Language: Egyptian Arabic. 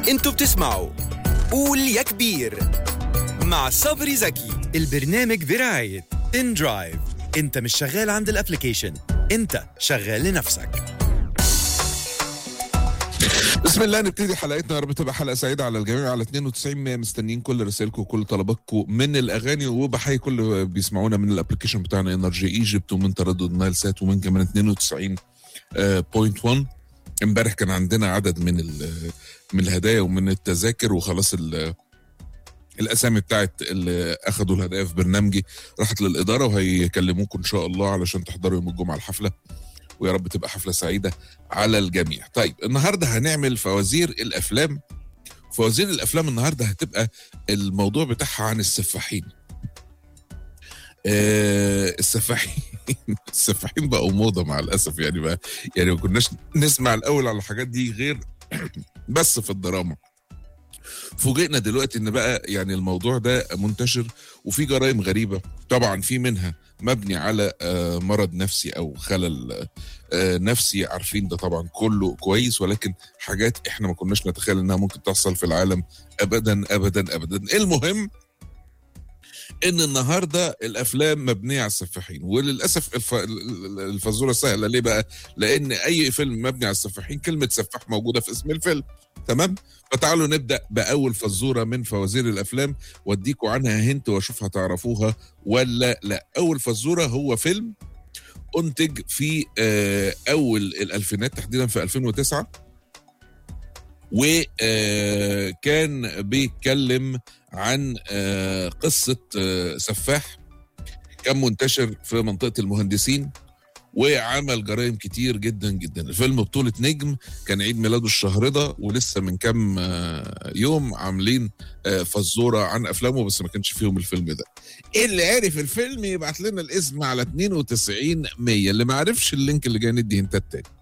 انتوا بتسمعوا قول يا كبير مع صبري زكي البرنامج برعاية ان درايف انت مش شغال عند الابليكيشن انت شغال لنفسك بسم الله نبتدي حلقتنا يا رب تبقى حلقه سعيده على الجميع على 92 100 مستنيين كل رسائلكم وكل طلباتكم من الاغاني وبحيي كل بيسمعونا من الابلكيشن بتاعنا انرجي ايجيبت ومن تردد نايل سات ومن كمان 92.1 امبارح كان عندنا عدد من ال- من الهدايا ومن التذاكر وخلاص ال- الاسامي بتاعت اللي اخذوا الهدايا في برنامجي راحت للاداره وهيكلموكم ان شاء الله علشان تحضروا يوم الجمعه الحفله ويا رب تبقى حفله سعيده على الجميع طيب النهارده هنعمل فوازير الافلام فوازير الافلام النهارده هتبقى الموضوع بتاعها عن السفاحين آه السفاحين السفاحين بقوا موضه مع الاسف يعني بقى يعني ما كناش نسمع الاول على الحاجات دي غير بس في الدراما فوجئنا دلوقتي ان بقى يعني الموضوع ده منتشر وفي جرائم غريبه طبعا في منها مبني على آه، مرض نفسي او خلل آه، نفسي عارفين ده طبعا كله كويس ولكن حاجات احنا ما كناش نتخيل انها ممكن تحصل في العالم ابدا ابدا ابدا المهم ان النهارده الافلام مبنيه على السفاحين وللاسف الف... الفزوره سهله ليه بقى لان اي فيلم مبني على السفاحين كلمه سفاح موجوده في اسم الفيلم تمام فتعالوا نبدا باول فزوره من فوازير الافلام واديكوا عنها هنت واشوف هتعرفوها ولا لا اول فزوره هو فيلم انتج في آه، اول الالفينات تحديدا في 2009 وكان بيتكلم عن آه، قصه آه، سفاح كان منتشر في منطقه المهندسين وعمل جرائم كتير جدا جدا الفيلم بطولة نجم كان عيد ميلاده الشهر ده ولسه من كام آه، يوم عاملين آه، فزورة عن أفلامه بس ما كانش فيهم الفيلم ده اللي عرف الفيلم يبعت لنا الاسم على 92 100 اللي ما عرفش اللينك اللي جاي ندي هنتات تاني